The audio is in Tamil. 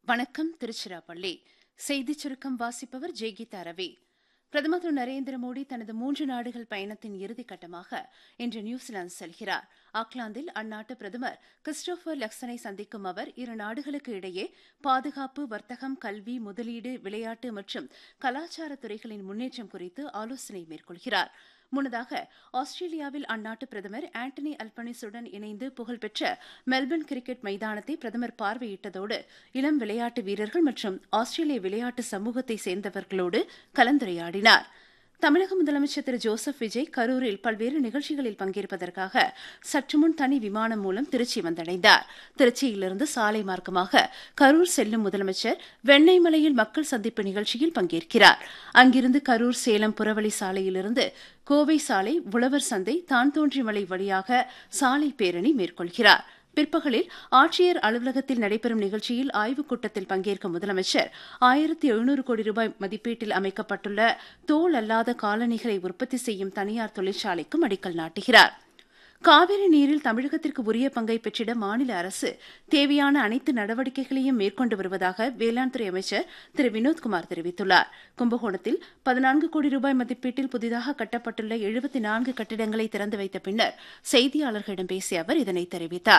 வணக்கம் திருச்சிராப்பள்ளி செய்திச் சுருக்கம் வாசிப்பவர் ஜெய்கீதா ரவி பிரதமர் திரு நரேந்திர மோடி தனது மூன்று நாடுகள் பயணத்தின் இறுதிக்கட்டமாக இன்று நியூசிலாந்து செல்கிறார் ஆக்லாந்தில் அந்நாட்டு பிரதமர் கிறிஸ்டோபர் லக்சனை சந்திக்கும் அவர் இரு நாடுகளுக்கு இடையே பாதுகாப்பு வர்த்தகம் கல்வி முதலீடு விளையாட்டு மற்றும் கலாச்சார துறைகளின் முன்னேற்றம் குறித்து ஆலோசனை மேற்கொள்கிறார் முன்னதாக ஆஸ்திரேலியாவில் அந்நாட்டு பிரதமர் ஆண்டனி அல்பனிசுடன் இணைந்து புகழ்பெற்ற மெல்பர்ன் கிரிக்கெட் மைதானத்தை பிரதமர் பார்வையிட்டதோடு இளம் விளையாட்டு வீரர்கள் மற்றும் ஆஸ்திரேலிய விளையாட்டு சமூகத்தை சேர்ந்தவர்களோடு கலந்துரையாடினார் தமிழக முதலமைச்சர் திரு ஜோசப் விஜய் கரூரில் பல்வேறு நிகழ்ச்சிகளில் பங்கேற்பதற்காக சற்றுமுன் தனி விமானம் மூலம் திருச்சி வந்தடைந்தார் திருச்சியிலிருந்து சாலை மார்க்கமாக கரூர் செல்லும் முதலமைச்சர் வெண்ணெய்மலையில் மக்கள் சந்திப்பு நிகழ்ச்சியில் பங்கேற்கிறார் அங்கிருந்து கரூர் சேலம் புறவழி சாலையிலிருந்து கோவை சாலை உழவர் சந்தை தான்தோன்றிமலை வழியாக சாலை பேரணி மேற்கொள்கிறார் பிற்பகலில் ஆட்சியர் அலுவலகத்தில் நடைபெறும் நிகழ்ச்சியில் ஆய்வுக் கூட்டத்தில் பங்கேற்கும் முதலமைச்சர் ஆயிரத்தி எழுநூறு கோடி ரூபாய் மதிப்பீட்டில் அமைக்கப்பட்டுள்ள தோல் அல்லாத காலணிகளை உற்பத்தி செய்யும் தனியார் தொழிற்சாலைக்கும் அடிக்கல் நாட்டுகிறார் காவிரி நீரில் தமிழகத்திற்கு உரிய பங்கை பெற்றிட மாநில அரசு தேவையான அனைத்து நடவடிக்கைகளையும் மேற்கொண்டு வருவதாக வேளாண் துறை அமைச்சர் திரு வினோத்குமார் தெரிவித்துள்ளார் கும்பகோணத்தில் பதினான்கு கோடி ரூபாய் மதிப்பீட்டில் புதிதாக கட்டப்பட்டுள்ள எழுபத்தி நான்கு கட்டிடங்களை திறந்து வைத்த பின்னர் செய்தியாளர்களிடம் பேசிய அவர் இதனை தெரிவித்தார்